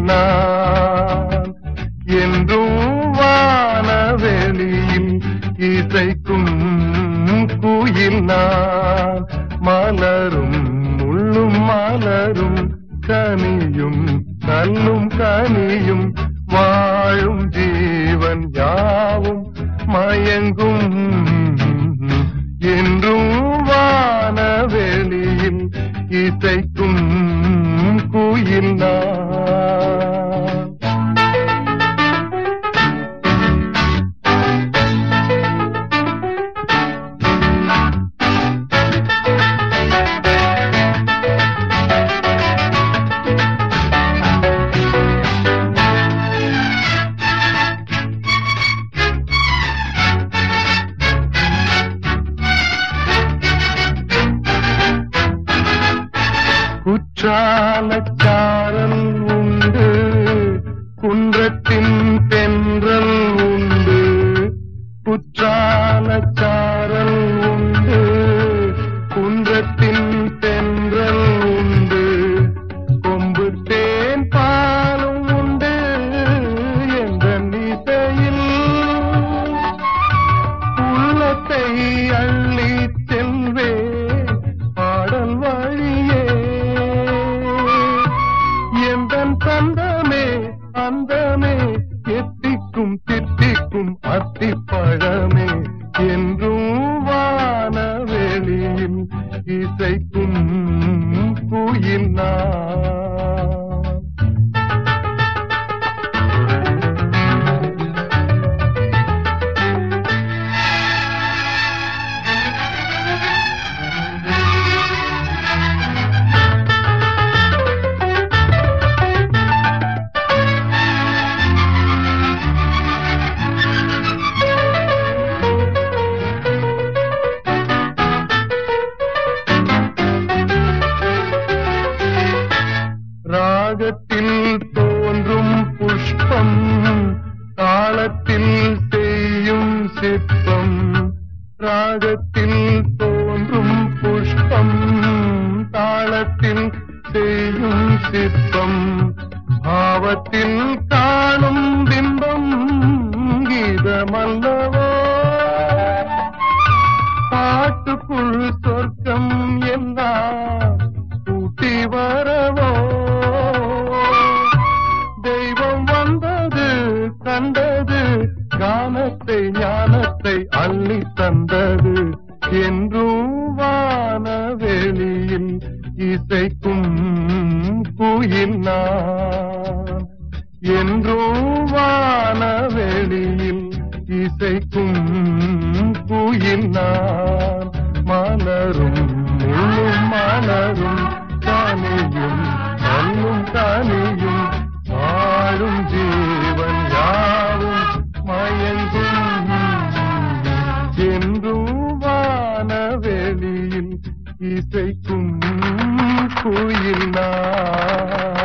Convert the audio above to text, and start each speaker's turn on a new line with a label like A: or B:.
A: நான் என்றும் வானவெளியில் இசைக்கும் குயில் நான் மலரும் முள்ளும் மலரும் கனியும் கல்லும் கனியும் வாழும் ஜீவன் யாவும் மயங்கும் என்றும் வானவெளியில் இசைக்கும் குயில் நான் குற்றாலச்சாரல் உண்டு குன்றத்தின் தென்றல் உண்டு குற்றாலச்சாரல் உண்டு குன்றத்தின் தென்றல் உண்டு கொம்பு தேன் பாலும் உண்டு என்ற இசையில் உள்ளத்தை அள்ளி செல்வே பாடல் வழியே எந்தன் தந்தமே அந்தமே எத்திக்கும் தித்திக்கும் அத்திப்பழமே என்றும் வானவெளியில் இசைக்கும் குயில் நான் ராகத்தில் தோன்றும் புஷ்பம் தாளத்தில் செய்யும் சிற்பம் ராகத்தில் தோன்றும் புஷ்பம் தாளத்தில் செய்யும் சிற்பம் பாவத்தில் காணும் பிம்பம் கீதமல்லவோ பாட்டுக்குள் சொர்க்கம் எல்லாம் கூட்டி வரவோ தெய்வம் வந்தது கண்டது ஞானத்தை ஞானத்தை அள்ளி தந்தது என்றும் வானவெளியில் இசைக்கும் குயில் நான் என்றும் வானவெளியில் இசைக்கும் குயில் நான் மலரும் முள்ளும் மலரும் கனியும் கல்லும் கனியும் வாழும் ஜீவன் யாவும் மயங்கும் என்றும் வானவெளியில் இசைக்கும் குயில் நான்